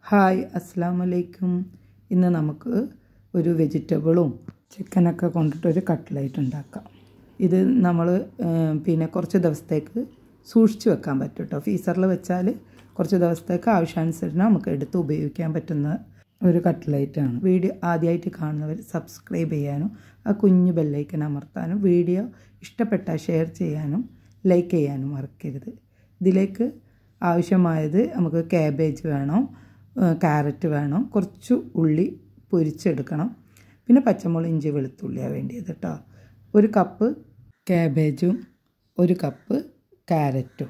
hi അസ്സാം വലൈക്കും ഇന്ന് നമുക്ക് ഒരു വെജിറ്റബിളും ചിക്കനൊക്കെ കൊണ്ടിട്ടൊരു കട്ട്ലൈറ്റ് ഉണ്ടാക്കാം ഇത് നമ്മൾ പിന്നെ കുറച്ച് ദിവസത്തേക്ക് സൂക്ഷിച്ച് വെക്കാൻ പറ്റും കേട്ടോ ഫീസറിൽ വെച്ചാൽ കുറച്ച് ദിവസത്തേക്ക് ആവശ്യാനുസരണം നമുക്ക് എടുത്ത് ഉപയോഗിക്കാൻ പറ്റുന്ന ഒരു കട്ട്ലൈറ്റാണ് വീഡിയോ ആദ്യമായിട്ട് കാണുന്നവർ സബ്സ്ക്രൈബ് ചെയ്യാനും ആ കുഞ്ഞു ബെല്ലൈക്കൻ അമർത്താനും വീഡിയോ ഇഷ്ടപ്പെട്ടാൽ ഷെയർ ചെയ്യാനും ലൈക്ക് ചെയ്യാനും മറക്കരുത് ഇതിലേക്ക് ആവശ്യമായത് നമുക്ക് കാബേജ് വേണം ക്യാരറ്റ് വേണം കുറച്ച് ഉള്ളി പൊരിച്ചെടുക്കണം പിന്നെ പച്ചമുളക് ഇഞ്ചി വെളുത്തുള്ളിയാണ് വേണ്ടിയത് കേട്ടോ ഒരു കപ്പ് കാബേജും ഒരു കപ്പ് ക്യാരറ്റും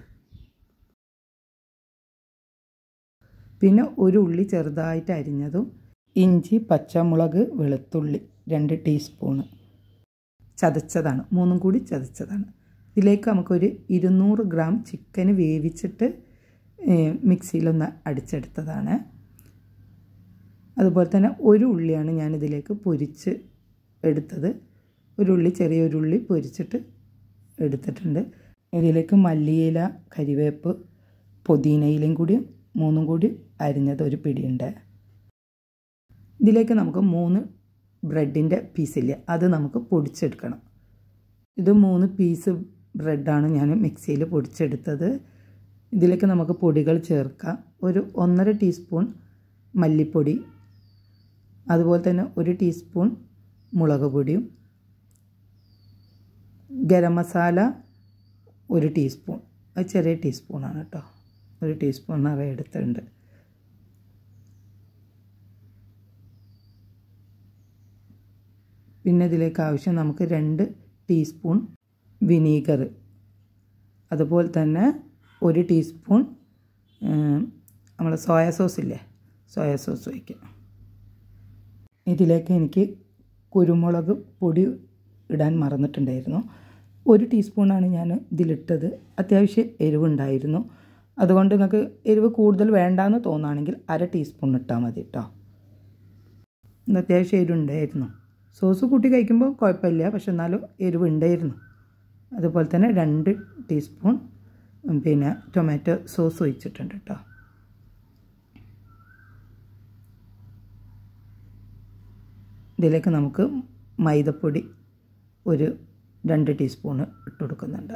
പിന്നെ ഒരു ഉള്ളി ചെറുതായിട്ട് അരിഞ്ഞതും ഇഞ്ചി പച്ചമുളക് വെളുത്തുള്ളി രണ്ട് ടീസ്പൂണ് ചതച്ചതാണ് മൂന്നും കൂടി ചതച്ചതാണ് ഇതിലേക്ക് നമുക്കൊരു ഇരുന്നൂറ് ഗ്രാം ചിക്കന് വേവിച്ചിട്ട് മിക്സിയിലൊന്ന് അടിച്ചെടുത്തതാണ് അതുപോലെ തന്നെ ഒരു ഉള്ളിയാണ് ഞാനിതിലേക്ക് പൊരിച്ച് എടുത്തത് ഒരു ഉള്ളി ചെറിയൊരു ഉള്ളി പൊരിച്ചിട്ട് എടുത്തിട്ടുണ്ട് ഇതിലേക്ക് മല്ലിയില കരിവേപ്പ് പുതിനയിലയും കൂടി മൂന്നും കൂടി അരിഞ്ഞത് ഒരു പിടിയുണ്ട് ഇതിലേക്ക് നമുക്ക് മൂന്ന് ബ്രെഡിൻ്റെ പീസില്ല അത് നമുക്ക് പൊടിച്ചെടുക്കണം ഇത് മൂന്ന് പീസ് ബ്രെഡാണ് ഞാൻ മിക്സിയിൽ പൊടിച്ചെടുത്തത് ഇതിലേക്ക് നമുക്ക് പൊടികൾ ചേർക്കാം ഒരു ഒന്നര ടീസ്പൂൺ മല്ലിപ്പൊടി അതുപോലെ തന്നെ ഒരു ടീസ്പൂൺ മുളക് പൊടിയും ഗരം മസാല ഒരു ടീസ്പൂൺ അത് ചെറിയ ടീസ്പൂണാണ് കേട്ടോ ഒരു ടീസ്പൂൺ നിറയെ എടുത്തിട്ടുണ്ട് പിന്നെ ഇതിലേക്ക് ആവശ്യം നമുക്ക് രണ്ട് ടീസ്പൂൺ വിനീഗർ അതുപോലെ തന്നെ ഒരു ടീസ്പൂൺ നമ്മൾ സോയാ സോസ് ഇല്ലേ സോയാ സോസ് വയ്ക്കാം ഇതിലേക്ക് എനിക്ക് കുരുമുളക് പൊടി ഇടാൻ മറന്നിട്ടുണ്ടായിരുന്നു ഒരു ടീസ്പൂണാണ് ഞാൻ ഇതിലിട്ടത് അത്യാവശ്യം എരിവുണ്ടായിരുന്നു അതുകൊണ്ട് നിങ്ങൾക്ക് എരിവ് കൂടുതൽ വേണ്ടാന്ന് തോന്നുകയാണെങ്കിൽ അര ടീസ്പൂൺ ഇട്ടാൽ മതി കേട്ടോ അത്യാവശ്യം എരിവുണ്ടായിരുന്നു സോസ് കൂട്ടി കഴിക്കുമ്പോൾ കുഴപ്പമില്ല പക്ഷെ എന്നാലും എരിവ് ഉണ്ടായിരുന്നു അതുപോലെ തന്നെ രണ്ട് ടീസ്പൂൺ പിന്നെ ടൊമാറ്റോ സോസ് ഒഴിച്ചിട്ടുണ്ട് കേട്ടോ ഇതിലേക്ക് നമുക്ക് മൈദപ്പൊടി ഒരു രണ്ട് ടീസ്പൂണ് ഇട്ട് കൊടുക്കുന്നുണ്ട്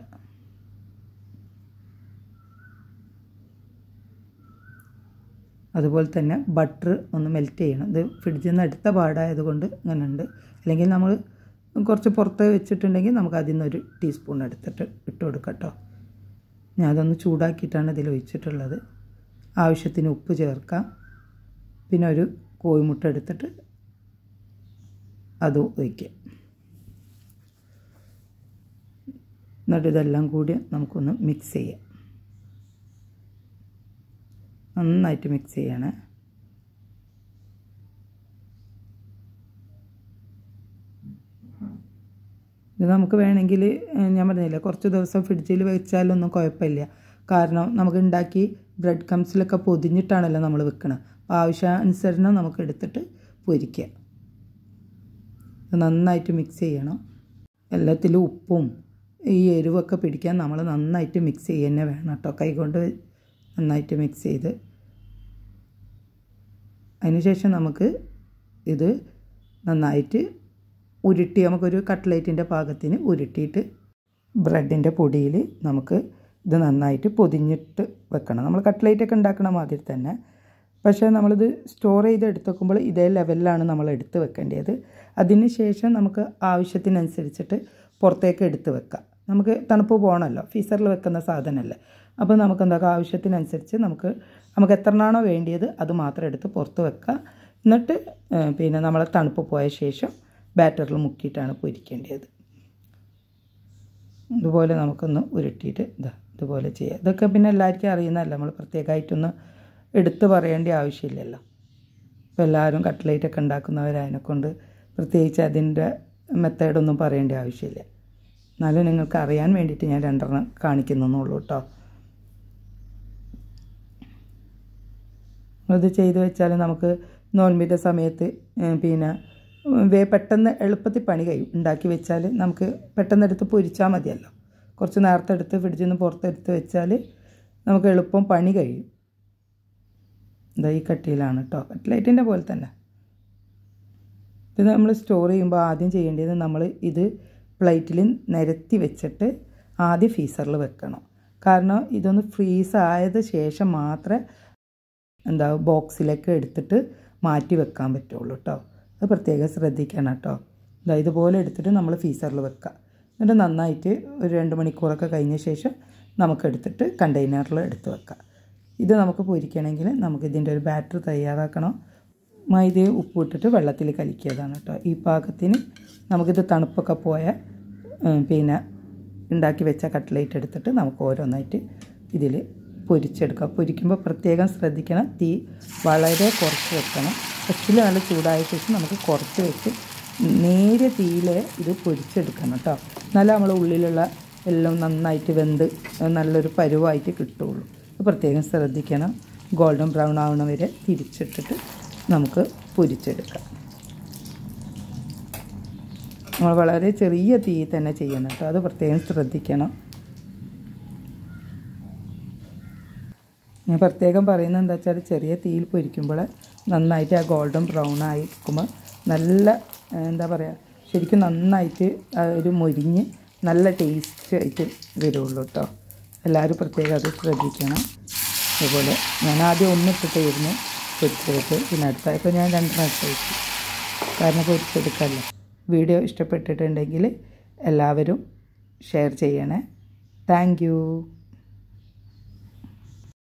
അതുപോലെ തന്നെ ബട്ടർ ഒന്ന് മെൽറ്റ് ചെയ്യണം ഇത് ഫ്രിഡ്ജിൽ നിന്ന് എടുത്ത പാടായതുകൊണ്ട് ഇങ്ങനെ ഉണ്ട് അല്ലെങ്കിൽ നമ്മൾ കുറച്ച് പുറത്ത് വെച്ചിട്ടുണ്ടെങ്കിൽ നമുക്ക് അതിൽ നിന്നൊരു ടീസ്പൂൺ എടുത്തിട്ട് ഇട്ട് കൊടുക്കാം കേട്ടോ ഞാൻ അതൊന്ന് ചൂടാക്കിയിട്ടാണ് ഇതിൽ ഒഴിച്ചിട്ടുള്ളത് ആവശ്യത്തിന് ഉപ്പ് ചേർക്കാം പിന്നെ ഒരു കോഴിമുട്ട എടുത്തിട്ട് അത് ഒഴിക്കുക എന്നിട്ട് ഇതെല്ലാം കൂടി നമുക്കൊന്ന് മിക്സ് ചെയ്യാം നന്നായിട്ട് മിക്സ് ചെയ്യണേ ഇത് നമുക്ക് വേണമെങ്കിൽ ഞാൻ പറഞ്ഞില്ല കുറച്ച് ദിവസം ഫ്രിഡ്ജിൽ വെച്ചാലൊന്നും കുഴപ്പമില്ല കാരണം നമുക്ക് ഉണ്ടാക്കി ബ്രെഡ് കംസിലൊക്കെ പൊതിഞ്ഞിട്ടാണല്ലോ നമ്മൾ വെക്കണം അപ്പോൾ ആവശ്യാനുസരണം നമുക്ക് എടുത്തിട്ട് പൊരിക്കുക നന്നായിട്ട് മിക്സ് ചെയ്യണം എല്ലാത്തിലും ഉപ്പും ഈ എരിവൊക്കെ പിടിക്കാൻ നമ്മൾ നന്നായിട്ട് മിക്സ് ചെയ്യുക തന്നെ വേണം കേട്ടോ കൈകൊണ്ട് നന്നായിട്ട് മിക്സ് ചെയ്ത് അതിനുശേഷം നമുക്ക് ഇത് നന്നായിട്ട് ഉരുട്ടി നമുക്കൊരു കട്ട്ലേറ്റിൻ്റെ പാകത്തിന് ഉരുട്ടിയിട്ട് ബ്രെഡിൻ്റെ പൊടിയിൽ നമുക്ക് ഇത് നന്നായിട്ട് പൊതിഞ്ഞിട്ട് വെക്കണം നമ്മൾ കട്ട്ലേറ്റൊക്കെ ഉണ്ടാക്കണ മാതിരി തന്നെ പക്ഷേ നമ്മളിത് സ്റ്റോർ ചെയ്ത് എടുത്ത് വെക്കുമ്പോൾ ഇതേ ലെവലിലാണ് നമ്മൾ എടുത്ത് വെക്കേണ്ടത് അതിന് ശേഷം നമുക്ക് ആവശ്യത്തിനനുസരിച്ചിട്ട് പുറത്തേക്ക് എടുത്ത് വെക്കാം നമുക്ക് തണുപ്പ് പോകണമല്ലോ ഫീസറിൽ വെക്കുന്ന സാധനമല്ലേ അപ്പോൾ നമുക്ക് എന്താ ആവശ്യത്തിനനുസരിച്ച് നമുക്ക് നമുക്ക് എത്രണ്ണാണോ വേണ്ടിയത് അത് മാത്രം എടുത്ത് പുറത്ത് വെക്കുക എന്നിട്ട് പിന്നെ നമ്മൾ തണുപ്പ് പോയ ശേഷം ബാറ്ററിൽ മുക്കിയിട്ടാണ് പൊരിക്കേണ്ടത് ഇതുപോലെ നമുക്കൊന്ന് ഉരുട്ടിയിട്ട് ഇതാ ഇതുപോലെ ചെയ്യാം ഇതൊക്കെ പിന്നെ എല്ലാവർക്കും അറിയുന്നതല്ല നമ്മൾ പ്രത്യേകമായിട്ടൊന്ന് എടുത്ത് പറയേണ്ട ആവശ്യമില്ലല്ലോ ഇപ്പോൾ എല്ലാവരും കട്ട്ലേറ്റൊക്കെ ഉണ്ടാക്കുന്നവരതിനെക്കൊണ്ട് പ്രത്യേകിച്ച് അതിൻ്റെ മെത്തേഡൊന്നും പറയേണ്ട ആവശ്യമില്ല എന്നാലും നിങ്ങൾക്ക് അറിയാൻ വേണ്ടിയിട്ട് ഞാൻ രണ്ടെണ്ണം കാണിക്കുന്നുള്ളൂ കേട്ടോ ഇത് ചെയ്ത് വെച്ചാൽ നമുക്ക് നോൻപിൻ്റെ സമയത്ത് പിന്നെ വേ പെട്ടെന്ന് എളുപ്പത്തിൽ പണി കഴിയും ഉണ്ടാക്കി വെച്ചാൽ നമുക്ക് പെട്ടെന്ന് എടുത്ത് പൊരിച്ചാൽ മതിയല്ലോ കുറച്ച് നേരത്തെ എടുത്ത് ഫ്രിഡ്ജിൽ നിന്ന് പുറത്തെടുത്ത് വെച്ചാൽ നമുക്ക് എളുപ്പം പണി കഴിയും ഇതാ ഈ കട്ടിയിലാണ് കേട്ടോ കട്ട്ലൈറ്റിൻ്റെ പോലെ തന്നെ ഇത് നമ്മൾ സ്റ്റോർ ചെയ്യുമ്പോൾ ആദ്യം ചെയ്യേണ്ടത് നമ്മൾ ഇത് പ്ലേറ്റിൽ നിരത്തി വെച്ചിട്ട് ആദ്യം ഫീസറിൽ വെക്കണം കാരണം ഇതൊന്ന് ഫ്രീസ് ആയത് ശേഷം മാത്രമേ എന്താ ബോക്സിലേക്ക് എടുത്തിട്ട് മാറ്റി വെക്കാൻ പറ്റുള്ളൂ കേട്ടോ അത് പ്രത്യേകം ശ്രദ്ധിക്കണം കേട്ടോ ഇതാ ഇതുപോലെ എടുത്തിട്ട് നമ്മൾ ഫീസറിൽ വെക്കുക എന്നിട്ട് നന്നായിട്ട് ഒരു രണ്ട് മണിക്കൂറൊക്കെ കഴിഞ്ഞ ശേഷം നമുക്ക് എടുത്തിട്ട് കണ്ടെയ്നറിൽ എടുത്ത് വെക്കാം ഇത് നമുക്ക് പൊരിക്കണമെങ്കിൽ നമുക്ക് ഇതിൻ്റെ ഒരു ബാറ്റർ തയ്യാറാക്കണം മൈദയും ഉപ്പ് ഇട്ടിട്ട് വെള്ളത്തിൽ കലിക്കിയതാണ് കേട്ടോ ഈ പാകത്തിന് നമുക്കിത് തണുപ്പൊക്കെ പോയ പിന്നെ ഉണ്ടാക്കി വെച്ച കട്ട്ലേറ്റ് എടുത്തിട്ട് നമുക്ക് ഓരോന്നായിട്ട് ഇതിൽ പൊരിച്ചെടുക്കാം പൊരിക്കുമ്പോൾ പ്രത്യേകം ശ്രദ്ധിക്കണം തീ വളരെ കുറച്ച് വെക്കണം ഫസ്റ്റിൽ നല്ല ചൂടായ ശേഷം നമുക്ക് കുറച്ച് വെച്ച് നേരിയ തീയിൽ ഇത് പൊരിച്ചെടുക്കണം കേട്ടോ എന്നാലേ നമ്മൾ ഉള്ളിലുള്ള എല്ലാം നന്നായിട്ട് വെന്ത് നല്ലൊരു പരുവായിട്ട് കിട്ടുള്ളൂ അത് പ്രത്യേകം ശ്രദ്ധിക്കണം ഗോൾഡൻ ബ്രൗൺ ആവണ വരെ തിരിച്ചിട്ടിട്ട് നമുക്ക് പൊരിച്ചെടുക്കാം നമ്മൾ വളരെ ചെറിയ തീ തന്നെ ചെയ്യണം കേട്ടോ അത് പ്രത്യേകം ശ്രദ്ധിക്കണം ഞാൻ പ്രത്യേകം പറയുന്നത് എന്താ വെച്ചാൽ ചെറിയ തീയിൽ പൊരിക്കുമ്പോൾ നന്നായിട്ട് ആ ഗോൾഡൻ ബ്രൗൺ ആയിരിക്കുമ്പോൾ നല്ല എന്താ പറയുക ശരിക്കും നന്നായിട്ട് ഒരു മൊരിഞ്ഞ് നല്ല ടേസ്റ്റ് ആയിട്ട് വരുള്ളൂ കേട്ടോ എല്ലാവരും പ്രത്യേകം അത് ശ്രദ്ധിക്കണം അതുപോലെ ഞാൻ ആദ്യം ഒന്നിട്ടിട്ടായിരുന്നു പൊരിച്ചെടുത്ത് പിന്നെ അടുത്തായപ്പോൾ ഞാൻ രണ്ടെണ്ണം ഇട്ട് വെച്ചു കാരണം പൊരിച്ചെടുക്കാമല്ലോ വീഡിയോ ഇഷ്ടപ്പെട്ടിട്ടുണ്ടെങ്കിൽ എല്ലാവരും ഷെയർ ചെയ്യണേ താങ്ക്